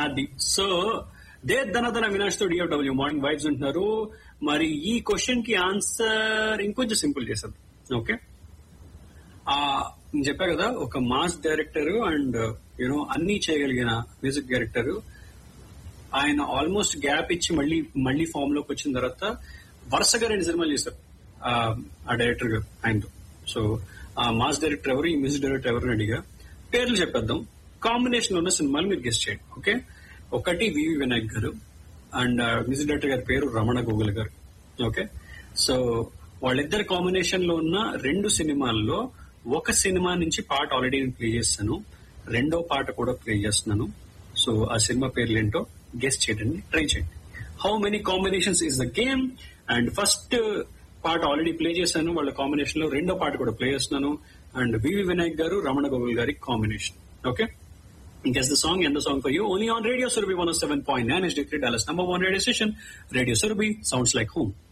అది so they ధనధన Vinash తో DFW morning vibes ఉంటున్నారు మరి ఈ క్వశ్చన్ కి ఆన్సర్ ఇంకొంచెం సింపుల్ చేశారు ఓకే ఆ నేను చెప్పా కదా ఒక మాస్ డైరెక్టర్ అండ్ యూనో అన్ని చేయగలిగిన మ్యూజిక్ డైరెక్టర్ ఆయన ఆల్మోస్ట్ గ్యాప్ ఇచ్చి మళ్ళీ మళ్ళీ ఫామ్ లోకి వచ్చిన తర్వాత వరుసగా రెండు సినిమాలు చేశారు ఆ ఆ డైరెక్టర్ గారు ఆయనతో సో ఆ మాస్ డైరెక్టర్ ఎవరు ఈ మ్యూజిక్ డైరెక్టర్ ఎవరు అడిగా పేర్లు చెప్పేద్దాం కాంబినేషన్ ఉన్న సినిమాలు మీరు గెస్ట్ చేయండి ఓకే ఒకటి వివి వినాయక్ గారు అండ్ మ్యూజిక్ డైరెక్టర్ గారి పేరు రమణ గోగుల్ గారు ఓకే సో వాళ్ళిద్దరి కాంబినేషన్ లో ఉన్న రెండు సినిమాల్లో ఒక సినిమా నుంచి పాట ఆల్రెడీ నేను ప్లే చేస్తాను రెండో పాట కూడా ప్లే చేస్తున్నాను సో ఆ సినిమా పేర్లు ఏంటో గెస్ట్ చేయండి ట్రై చేయండి how many combinations is the game and first పాట ఆల్రెడీ ప్లే చేశాను వాళ్ళ కాంబినేషన్ లో రెండో పాట కూడా ప్లే చేస్తున్నాను అండ్ వివి వినాయక్ గారు రమణ గోగుల్ గారి combination okay Guess the song and the song for you only on Radio Surabhi 107.9 HD3 Dallas number one radio station. Radio Surabhi sounds like home.